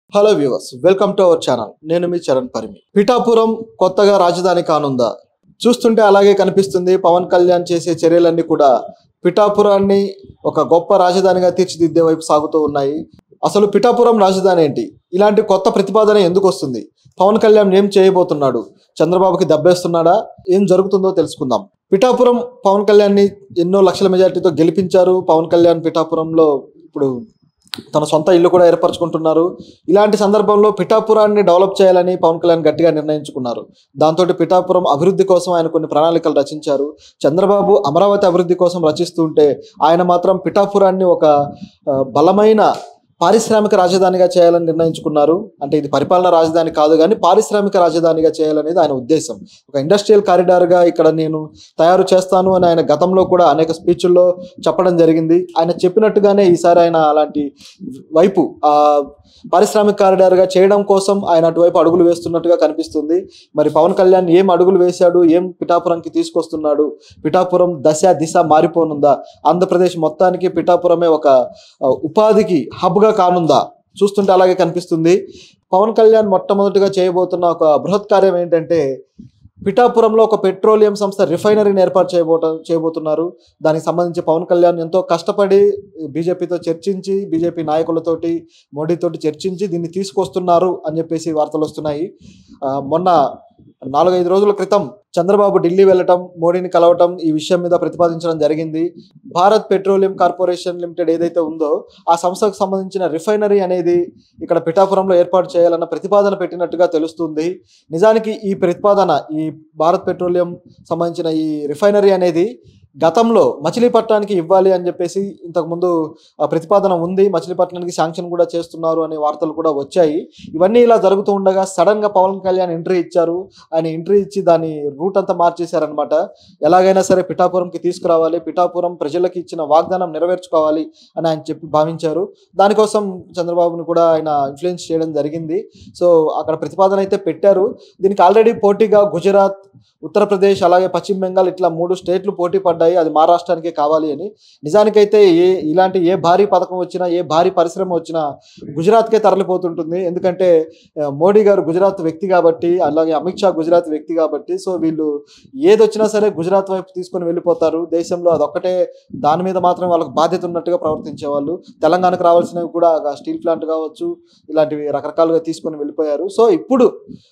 hello viewers welcome to our channel నేను మీ చరణ్ పరిమి పిఠాపురం కొత్తగా రాజధాని కానుందా చూస్తుంటే అలాగే కనిపిస్తుంది పవన్ కళ్యాణ్ చేసే చర్యలన్నీ కూడా పిఠాపురాన్ని ఒక గొప్ప రాజధానిగా తీర్చిదిద్దే వైపు సాగుతూ ఉన్నాయి అసలు పిఠాపురం రాజధాని ఏంటి ఇలాంటి కొత్త ప్రతిపాదన ఎందుకు వస్తుంది పవన్ కళ్యాణ్ ఏం చేయబోతున్నాడు చంద్రబాబుకి దబ్బేస్తున్నాడా ఏం జరుగుతుందో తెలుసుకుందాం పిఠాపురం పవన్ కళ్యాణ్ని ఎన్నో లక్షల మెజార్టీతో గెలిపించారు పవన్ కళ్యాణ్ పిఠాపురంలో ఇప్పుడు తన సొంత ఇల్లు కూడా ఏర్పరచుకుంటున్నారు ఇలాంటి సందర్భంలో పిఠాపురాన్ని డెవలప్ చేయాలని పవన్ కళ్యాణ్ గట్టిగా నిర్ణయించుకున్నారు దాంతో పిఠాపురం అభివృద్ధి కోసం ఆయన కొన్ని ప్రణాళికలు రచించారు చంద్రబాబు అమరావతి అభివృద్ధి కోసం రచిస్తుంటే ఆయన మాత్రం పిఠాపురాన్ని ఒక ఆ, బలమైన పారిశ్రామిక రాజధానిగా చేయాలని నిర్ణయించుకున్నారు అంటే ఇది పరిపాలన రాజధాని కాదు కానీ పారిశ్రామిక రాజధానిగా చేయాలనేది ఆయన ఉద్దేశం ఒక ఇండస్ట్రియల్ కారిడార్గా ఇక్కడ నేను తయారు చేస్తాను అని ఆయన గతంలో కూడా అనేక స్పీచ్ల్లో చెప్పడం జరిగింది ఆయన చెప్పినట్టుగానే ఈసారి ఆయన అలాంటి వైపు ఆ పారిశ్రామిక కారిడార్గా చేయడం కోసం ఆయన అటువైపు అడుగులు వేస్తున్నట్టుగా కనిపిస్తుంది మరి పవన్ కళ్యాణ్ ఏం అడుగులు వేశాడు ఏం పిఠాపురంకి తీసుకొస్తున్నాడు పిఠాపురం దశ దిశ మారిపోనుందా ఆంధ్రప్రదేశ్ మొత్తానికి పిఠాపురమే ఒక ఆ, ఉపాధికి హబ్గా కానుందా చూస్తుంటే అలాగే కనిపిస్తుంది పవన్ కళ్యాణ్ మొట్టమొదటిగా చేయబోతున్న ఒక బృహత్ కార్యం ఏంటంటే పిఠాపురంలో ఒక పెట్రోలియం సంస్థ రిఫైనరీని ఏర్పాటు చేయబోట చేయబోతున్నారు దానికి సంబంధించి పవన్ కళ్యాణ్ ఎంతో కష్టపడి బీజేపీతో చర్చించి బీజేపీ నాయకులతోటి మోడీతోటి చర్చించి దీన్ని తీసుకొస్తున్నారు అని చెప్పేసి వార్తలు వస్తున్నాయి ఆ, మొన్న నాలుగైదు రోజుల క్రితం చంద్రబాబు ఢిల్లీ వెళ్ళటం మోడీని కలవటం ఈ విషయం మీద ప్రతిపాదించడం జరిగింది భారత్ పెట్రోలియం కార్పొరేషన్ లిమిటెడ్ ఏదైతే ఉందో ఆ సంస్థకు సంబంధించిన రిఫైనరీ అనేది ఇక్కడ పిఠాపురంలో ఏర్పాటు చేయాలన్న ప్రతిపాదన పెట్టినట్టుగా తెలుస్తుంది నిజానికి ఈ ప్రతిపాదన ఈ భారత్ పెట్రోలియం సంబంధించిన ఈ రిఫైనరీ అనేది గతంలో మచిలీపట్నానికి ఇవ్వాలి అని చెప్పేసి ఇంతకుముందు ఆ ప్రతిపాదన ఉంది మచిలీపట్నానికి శాంక్షన్ కూడా చేస్తున్నారు అనే వార్తలు కూడా వచ్చాయి ఇవన్నీ ఇలా జరుగుతూ ఉండగా సడన్ గా పవన్ కళ్యాణ్ ఎంట్రీ ఇచ్చారు ఆయన ఎంట్రీ ఇచ్చి దాని రూట్ అంతా మార్చేశారనమాట ఎలాగైనా సరే పిఠాపురంకి తీసుకురావాలి పిఠాపురం ప్రజలకు ఇచ్చిన వాగ్దానం నెరవేర్చుకోవాలి అని ఆయన చెప్పి భావించారు దానికోసం చంద్రబాబును కూడా ఆయన ఇన్ఫ్లుయెన్స్ చేయడం జరిగింది సో అక్కడ ప్రతిపాదన అయితే పెట్టారు దీనికి ఆల్రెడీ పోటీగా గుజరాత్ ఉత్తరప్రదేశ్ అలాగే పశ్చిమ బెంగాల్ ఇట్లా మూడు స్టేట్లు పోటీ పడ్డాయి అది మా రాష్ట్రానికే కావాలి అని నిజానికైతే ఏ ఇలాంటి ఏ భారీ పథకం వచ్చినా ఏ భారీ పరిశ్రమ వచ్చినా గుజరాత్కే తరలిపోతుంటుంది ఎందుకంటే ఆ, మోడీ గారు గుజరాత్ వ్యక్తి కాబట్టి అలాగే అమిత్ షా గుజరాత్ వ్యక్తి కాబట్టి సో వీళ్ళు ఏది వచ్చినా సరే గుజరాత్ వైపు తీసుకొని వెళ్ళిపోతారు దేశంలో అదొక్కటే దాని మీద మాత్రం వాళ్ళకి బాధ్యత ఉన్నట్టుగా ప్రవర్తించే వాళ్ళు తెలంగాణకు రావాల్సినవి కూడా ఆ స్టీల్ ప్లాంట్ కావచ్చు ఇలాంటివి రకరకాలుగా తీసుకొని వెళ్ళిపోయారు సో ఇప్పుడు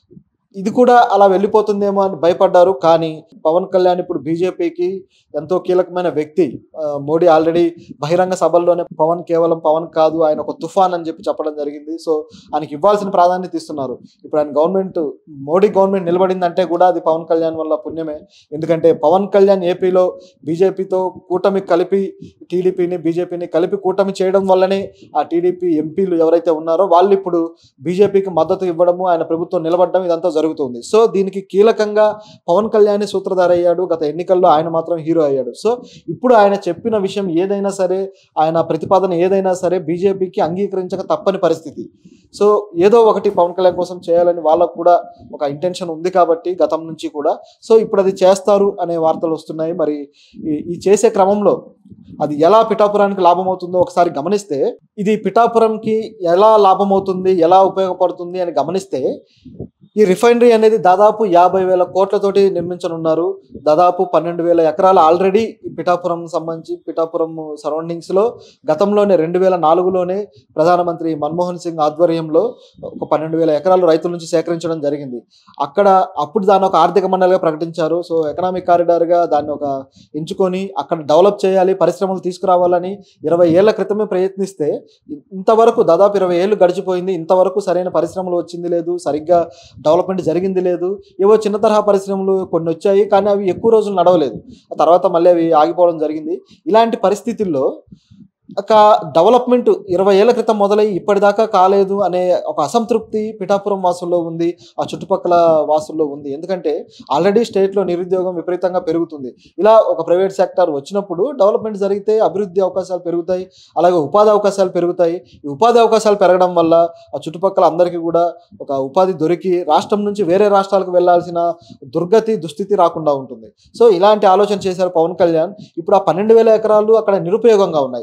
ఇది కూడా అలా వెళ్ళిపోతుందేమో అని భయపడ్డారు కానీ పవన్ కళ్యాణ్ ఇప్పుడు బీజేపీకి ఎంతో కీలకమైన వ్యక్తి ఆ, మోడీ ఆల్రెడీ బహిరంగ సభల్లోనే పవన్ కేవలం పవన్ కాదు ఆయన ఒక తుఫాన్ అని చెప్పి చెప్పడం జరిగింది సో ఆయనకి ఇవ్వాల్సిన ప్రాధాన్యత ఇస్తున్నారు ఇప్పుడు ఆయన గవర్నమెంట్ మోడీ గవర్నమెంట్ నిలబడిందంటే కూడా అది పవన్ కళ్యాణ్ వల్ల పుణ్యమే ఎందుకంటే పవన్ కళ్యాణ్ ఏపీలో బీజేపీతో కూటమి కలిపి టీడీపీని బీజేపీని కలిపి కూటమి చేయడం వల్లనే ఆ టీడీపీ ఎంపీలు ఎవరైతే ఉన్నారో వాళ్ళు ఇప్పుడు బీజేపీకి మద్దతు ఇవ్వడము ఆయన ప్రభుత్వం నిలబడడం ఇదంతా జరుగుతుంది సో దీనికి కీలకంగా పవన్ కళ్యాణ్ సూత్రధార అయ్యాడు గత ఎన్నికల్లో ఆయన మాత్రం హీరో అయ్యాడు సో ఇప్పుడు ఆయన చెప్పిన విషయం ఏదైనా సరే ఆయన ప్రతిపాదన ఏదైనా సరే బీజేపీకి అంగీకరించక తప్పని పరిస్థితి సో ఏదో ఒకటి పవన్ కళ్యాణ్ కోసం చేయాలని వాళ్ళకు కూడా ఒక ఇంటెన్షన్ ఉంది కాబట్టి గతం నుంచి కూడా సో ఇప్పుడు అది చేస్తారు అనే వార్తలు వస్తున్నాయి మరి ఈ- ఈ చేసే క్రమంలో అది ఎలా పిఠాపురానికి లాభం అవుతుందో ఒకసారి గమనిస్తే ఇది పిఠాపురంకి ఎలా లాభం అవుతుంది ఎలా ఉపయోగపడుతుంది అని గమనిస్తే ఈ రిఫైనరీ అనేది దాదాపు యాభై వేల కోట్లతోటి నిర్మించనున్నారు దాదాపు పన్నెండు వేల ఎకరాలు ఆల్రెడీ ఈ పిఠాపురం సంబంధించి పిఠాపురం సరౌండింగ్స్ లో గతంలోనే రెండు వేల నాలుగులోనే ప్రధానమంత్రి మన్మోహన్ సింగ్ ఆధ్వర్యంలో ఒక పన్నెండు వేల ఎకరాలు రైతుల నుంచి సేకరించడం జరిగింది అక్కడ అప్పుడు దాన్ని ఒక ఆర్థిక మండలిగా ప్రకటించారు సో ఎకనామిక్ కారిడార్గా దాన్ని ఒక ఎంచుకొని అక్కడ డెవలప్ చేయాలి పరిశ్రమలు తీసుకురావాలని ఇరవై ఏళ్ల క్రితమే ప్రయత్నిస్తే ఇంతవరకు దాదాపు ఇరవై ఏళ్ళు గడిచిపోయింది ఇంతవరకు సరైన పరిశ్రమలు వచ్చింది లేదు సరిగ్గా డెవలప్మెంట్ జరిగింది లేదు ఏవో చిన్న తరహా పరిశ్రమలు కొన్ని వచ్చాయి కానీ అవి ఎక్కువ రోజులు నడవలేదు ఆ తర్వాత మళ్ళీ అవి ఆగిపోవడం జరిగింది ఇలాంటి పరిస్థితుల్లో ఒక డెవలప్మెంట్ ఇరవై ఏళ్ల క్రితం మొదలై ఇప్పటిదాకా కాలేదు అనే ఒక అసంతృప్తి పిఠాపురం వాసుల్లో ఉంది ఆ చుట్టుపక్కల వాసుల్లో ఉంది ఎందుకంటే ఆల్రెడీ స్టేట్లో నిరుద్యోగం విపరీతంగా పెరుగుతుంది ఇలా ఒక ప్రైవేట్ సెక్టర్ వచ్చినప్పుడు డెవలప్మెంట్ జరిగితే అభివృద్ధి అవకాశాలు పెరుగుతాయి అలాగే ఉపాధి అవకాశాలు పెరుగుతాయి ఈ ఉపాధి అవకాశాలు పెరగడం వల్ల ఆ చుట్టుపక్కల అందరికీ కూడా ఒక ఉపాధి దొరికి రాష్ట్రం నుంచి వేరే రాష్ట్రాలకు వెళ్ళాల్సిన దుర్గతి దుస్థితి రాకుండా ఉంటుంది సో ఇలాంటి ఆలోచన చేశారు పవన్ కళ్యాణ్ ఇప్పుడు ఆ పన్నెండు వేల ఎకరాలు అక్కడ నిరుపయోగంగా ఉన్నాయి ఆ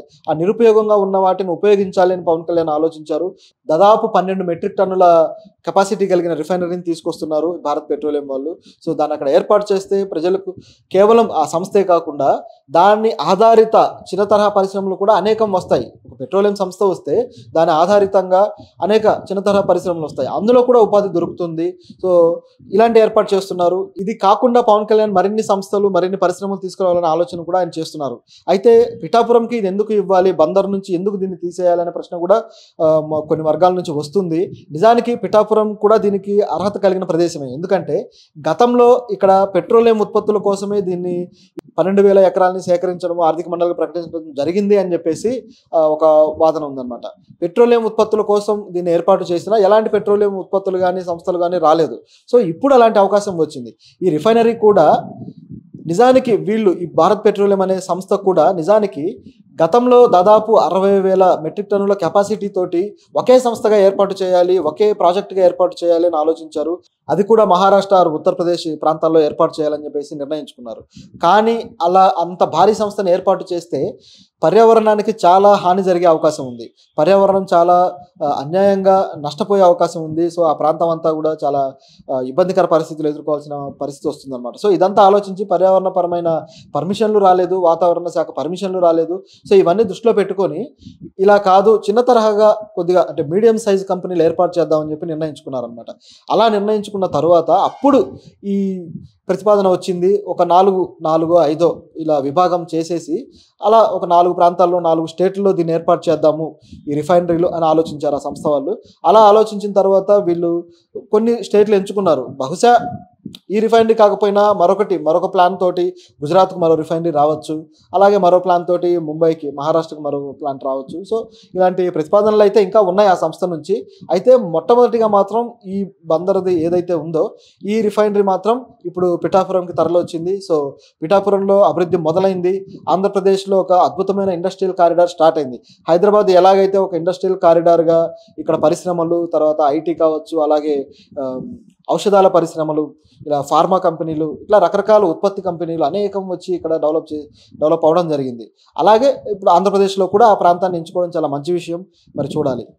నిరుపయోగంగా ఉన్న వాటిని ఉపయోగించాలి అని పవన్ కళ్యాణ్ ఆలోచించారు దాదాపు పన్నెండు మెట్రిక్ టన్నుల కెపాసిటీ కలిగిన రిఫైనరీని తీసుకొస్తున్నారు భారత్ పెట్రోలియం వాళ్ళు సో దాన్ని అక్కడ ఏర్పాటు చేస్తే ప్రజలకు కేవలం ఆ సంస్థే కాకుండా దాన్ని ఆధారిత చిన్న తరహా పరిశ్రమలు కూడా అనేకం వస్తాయి ఒక పెట్రోలియం సంస్థ వస్తే దాని ఆధారితంగా అనేక చిన్న తరహా పరిశ్రమలు వస్తాయి అందులో కూడా ఉపాధి దొరుకుతుంది సో ఇలాంటి ఏర్పాటు చేస్తున్నారు ఇది కాకుండా పవన్ కళ్యాణ్ మరిన్ని సంస్థలు మరిన్ని పరిశ్రమలు తీసుకురావాలనే ఆలోచన కూడా ఆయన చేస్తున్నారు అయితే పిఠాపురంకి ఇది ఎందుకు ఇవ్వాలి బందర్ నుంచి ఎందుకు దీన్ని తీసేయాలనే ప్రశ్న కూడా ఆ, మ- కొన్ని వర్గాల నుంచి వస్తుంది నిజానికి పిఠాపురం కూడా దీనికి అర్హత కలిగిన ప్రదేశమే ఎందుకంటే గతంలో ఇక్కడ పెట్రోలియం ఉత్పత్తుల కోసమే దీన్ని పన్నెండు వేల ఎకరాలని సేకరించడం ఆర్థిక మండలిగా ప్రకటించడం జరిగింది అని చెప్పేసి ఆ, ఒక వాదన ఉందన్నమాట పెట్రోలియం ఉత్పత్తుల కోసం దీన్ని ఏర్పాటు చేసినా ఎలాంటి పెట్రోలియం ఉత్పత్తులు కానీ సంస్థలు కానీ రాలేదు సో ఇప్పుడు అలాంటి అవకాశం వచ్చింది ఈ రిఫైనరీ కూడా నిజానికి వీళ్ళు ఈ భారత్ పెట్రోలియం అనే సంస్థ కూడా నిజానికి గతంలో దాదాపు అరవై వేల మెట్రిక్ టన్నుల కెపాసిటీ తోటి ఒకే సంస్థగా ఏర్పాటు చేయాలి ఒకే ప్రాజెక్టుగా ఏర్పాటు చేయాలి అని ఆలోచించారు అది కూడా మహారాష్ట్ర ఆర్ ఉత్తరప్రదేశ్ ప్రాంతాల్లో ఏర్పాటు చేయాలని చెప్పేసి నిర్ణయించుకున్నారు కానీ అలా అంత భారీ సంస్థను ఏర్పాటు చేస్తే పర్యావరణానికి చాలా హాని జరిగే అవకాశం ఉంది పర్యావరణం చాలా ఆ, అన్యాయంగా నష్టపోయే అవకాశం ఉంది సో ఆ ప్రాంతం అంతా కూడా చాలా ఆ, ఇబ్బందికర పరిస్థితులు ఎదుర్కోవాల్సిన పరిస్థితి వస్తుంది అనమాట సో ఇదంతా ఆలోచించి పర్యావరణపరమైన పర్మిషన్లు రాలేదు వాతావరణ శాఖ పర్మిషన్లు రాలేదు సో ఇవన్నీ దృష్టిలో పెట్టుకొని ఇలా కాదు చిన్న తరహాగా కొద్దిగా అంటే మీడియం సైజ్ కంపెనీలు ఏర్పాటు చేద్దామని చెప్పి నిర్ణయించుకున్నారనమాట అలా నిర్ణయించుకున్న తర్వాత అప్పుడు ఈ ప్రతిపాదన వచ్చింది ఒక నాలుగు నాలుగో ఐదో ఇలా విభాగం చేసేసి అలా ఒక నాలుగు ప్రాంతాల్లో నాలుగు స్టేట్లలో దీన్ని ఏర్పాటు చేద్దాము ఈ రిఫైనరీలు అని ఆలోచించారు ఆ సంస్థ వాళ్ళు అలా ఆలోచించిన తర్వాత వీళ్ళు కొన్ని స్టేట్లు ఎంచుకున్నారు బహుశా ఈ రిఫైనరీ కాకపోయినా మరొకటి మరొక ప్లాన్ తోటి గుజరాత్కు మరో రిఫైనరీ రావచ్చు అలాగే మరో ప్లాన్ తోటి ముంబైకి మహారాష్ట్రకు మరో ప్లాంట్ రావచ్చు సో ఇలాంటి ప్రతిపాదనలు అయితే ఇంకా ఉన్నాయి ఆ సంస్థ నుంచి అయితే మొట్టమొదటిగా మాత్రం ఈ బందర్ది ఏదైతే ఉందో ఈ రిఫైనరీ మాత్రం ఇప్పుడు పిఠాపురంకి తరలివచ్చింది సో పిఠాపురంలో అభివృద్ధి మొదలైంది ఆంధ్రప్రదేశ్లో ఒక అద్భుతమైన ఇండస్ట్రియల్ కారిడార్ స్టార్ట్ అయింది హైదరాబాద్ ఎలాగైతే ఒక ఇండస్ట్రియల్ కారిడార్గా ఇక్కడ పరిశ్రమలు తర్వాత ఐటీ కావచ్చు అలాగే ఆ, ఔషధాల పరిశ్రమలు ఇలా ఫార్మా కంపెనీలు ఇట్లా రకరకాల ఉత్పత్తి కంపెనీలు అనేకం వచ్చి ఇక్కడ డెవలప్ చే డెవలప్ అవడం జరిగింది అలాగే ఇప్పుడు ఆంధ్రప్రదేశ్లో కూడా ఆ ప్రాంతాన్ని ఎంచుకోవడం చాలా మంచి విషయం మరి చూడాలి